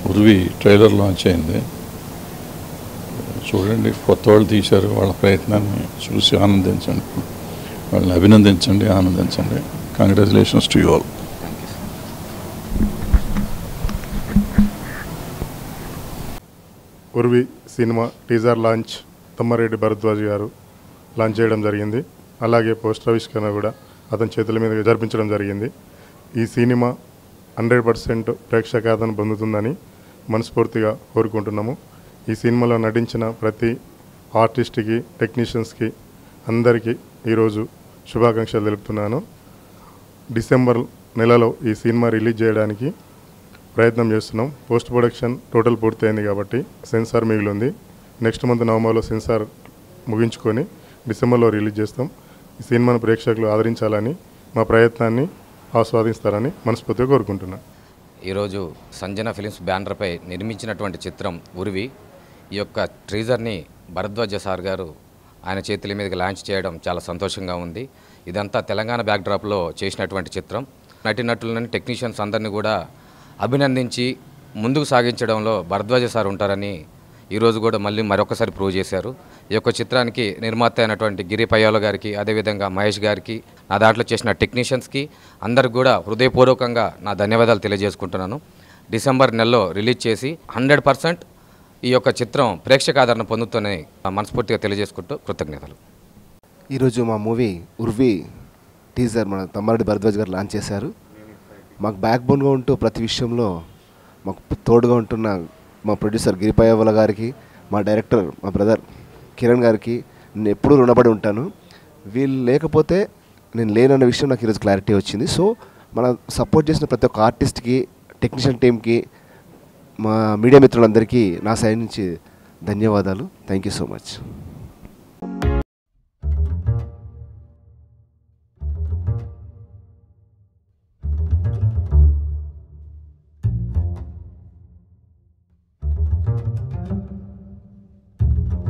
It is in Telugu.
ఉర్వి ట్రైలర్ లాంచ్ అయింది చూడండి కొత్త వాళ్ళు తీశారు వాళ్ళ ప్రయత్నాన్ని చూసి ఆనందించండి వాళ్ళని అభినందించండి ఆనందించండి congratulations to you all Urvi cinema teaser launch Tammareddy Bharadwaj garu launch చేయడం జరిగింది అలాగే పోస్టర్ ఆవిష్కరణ కూడా అతని చేతుల మీద జరిపించడం జరిగింది ఈ సినిమా హండ్రెడ్ పర్సెంట్ ప్రేక్షకాదరణ పొందుతుందని మనస్ఫూర్తిగా కోరుకుంటున్నాము ఈ సినిమాలో నటించిన ప్రతి ఆర్టిస్ట్కి టెక్నీషియన్స్కి అందరికీ ఈరోజు శుభాకాంక్షలు తెలుపుతున్నాను డిసెంబర్ నెలలో ఈ సినిమా రిలీజ్ చేయడానికి ప్రయత్నం చేస్తున్నాం పోస్ట్ ప్రొడక్షన్ టోటల్ పూర్తయింది కాబట్టి సెన్సార్ మిగిలింది నెక్స్ట్ మంత్ నవంబర్లో సెన్సార్ ముగించుకొని డిసెంబర్లో రిలీజ్ చేస్తాం ఈ సినిమాను ప్రేక్షకులు ఆదరించాలని మా ప్రయత్నాన్ని ఆస్వాదిస్తారని మనస్ఫూర్తిగా కోరుకుంటున్నాను ఈరోజు సంజన ఫిలిమ్స్ బ్యానర్పై నిర్మించినటువంటి చిత్రం ఉరివి ఈ యొక్క ట్రీజర్ని భరద్వాజ సార్ గారు ఆయన చేతుల మీదకి లాంచ్ చేయడం చాలా సంతోషంగా ఉంది ఇదంతా తెలంగాణ బ్యాక్డ్రాప్లో చేసినటువంటి చిత్రం నటినటులని టెక్నీషియన్స్ అందరినీ కూడా అభినందించి ముందుకు సాగించడంలో భరద్వాజ సార్ ఉంటారని ఈరోజు కూడా మళ్ళీ మరొకసారి ప్రూవ్ చేశారు ఈ యొక్క చిత్రానికి నిర్మాత అయినటువంటి గిరి పయ్యాల గారికి అదేవిధంగా మహేష్ గారికి నా దాంట్లో చేసిన టెక్నీషియన్స్కి అందరికి కూడా హృదయపూర్వకంగా నా ధన్యవాదాలు తెలియజేసుకుంటున్నాను డిసెంబర్ నెలలో రిలీజ్ చేసి హండ్రెడ్ పర్సెంట్ ఈ యొక్క చిత్రం ప్రేక్షక ఆదరణ పొందుతుందని మనస్ఫూర్తిగా తెలియజేసుకుంటూ కృతజ్ఞతలు ఈరోజు మా మూవీ ఉర్వి టీజర్ మన తమ్మారెడ్డి భరద్వాజ్ గారు లాంచ్ చేశారు మాకు బ్యాక్ బోన్గా ఉంటూ ప్రతి విషయంలో మాకు తోడుగా ఉంటున్న మా ప్రొడ్యూసర్ గిరిపాయవల గారికి మా డైరెక్టర్ మా బ్రదర్ కిరణ్ గారికి నేను ఎప్పుడూ రుణపడి ఉంటాను వీళ్ళు లేకపోతే నేను లేనన్న విషయం నాకు ఈరోజు క్లారిటీ వచ్చింది సో మన సపోర్ట్ చేసిన ప్రతి ఒక్క ఆర్టిస్ట్కి టెక్నీషియన్ టీమ్కి మా మీడియా మిత్రులందరికీ నా సైడ్ నుంచి ధన్యవాదాలు థ్యాంక్ యూ సో మచ్